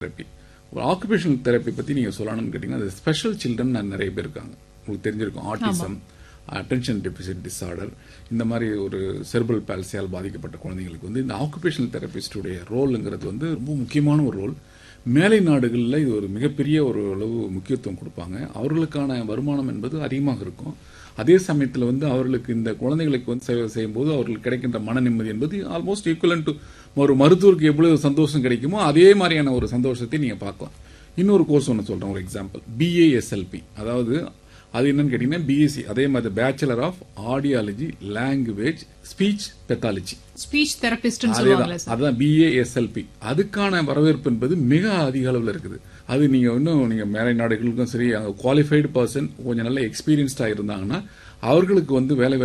therapy ஒரு occupational therapy பத்தி நீங்க சொல்லணும்னு கேட்டீங்கன்னா அது ஸ்பெஷல் சில்ட்ரன் நிறைய பேர் இருக்காங்க உங்களுக்கு தெரிஞ்சிருக்கும் ஆட்டிசம் அட்டென்ஷன் டெபிசிட் டிஸார்டர் இந்த மாதிரி ஒரு செர்பல் பால்சியால் பாதிக்கப்பட்ட குழந்தைங்களுக்கு வந்து இந்த ஆக்குபேஷனல் தெரபிஸ்டுடைய ரோலுங்கிறது வந்து ரொம்ப முக்கியமான ஒரு ரோல் மேலை நாடுகளில் இது ஒரு மிகப்பெரிய ஒரு அளவு முக்கியத்துவம் கொடுப்பாங்க அவர்களுக்கான வருமானம் என்பது அதிகமாக இருக்கும் அதே சமயத்தில் வந்து அவர்களுக்கு இந்த குழந்தைகளுக்கு வந்து சேவை செய்யும்போது அவர்களுக்கு கிடைக்கின்ற மன நிம்மதி என்பது ஆல்மோஸ்ட் ஈக்குவலன் டு ஒரு மருத்துவருக்கு எவ்வளவு சந்தோஷம் கிடைக்குமோ அதே மாதிரியான ஒரு சந்தோஷத்தை நீங்க பார்க்கலாம் இன்னொரு கோர்ஸ் ஒன்று சொல்றேன் ஒரு எக்ஸாம்பிள் பிஏஎஸ்எல்பி அதாவது அது என்னன்னு கேட்டீங்கன்னா பிஎஸ்சி அதே மாதிரி bachelor of audiology language speech pathology speech therapist அதேதான் சொல்லுவாங்களே சார் அதான் பிஏஎஸ்எல்பி அதுக்கான வரவேற்பு என்பது மிக அதிக அளவில் இருக்குது அது நீங்க இன்னும் நீங்க மேலை நாடுகளுக்கும் சரி அங்க குவாலிஃபைடு பர்சன் கொஞ்சம் நல்ல எக்ஸ்பீரியன்ஸ்டா இருந்தாங்கன்னா அவர்களுக்கு வந்து வேலை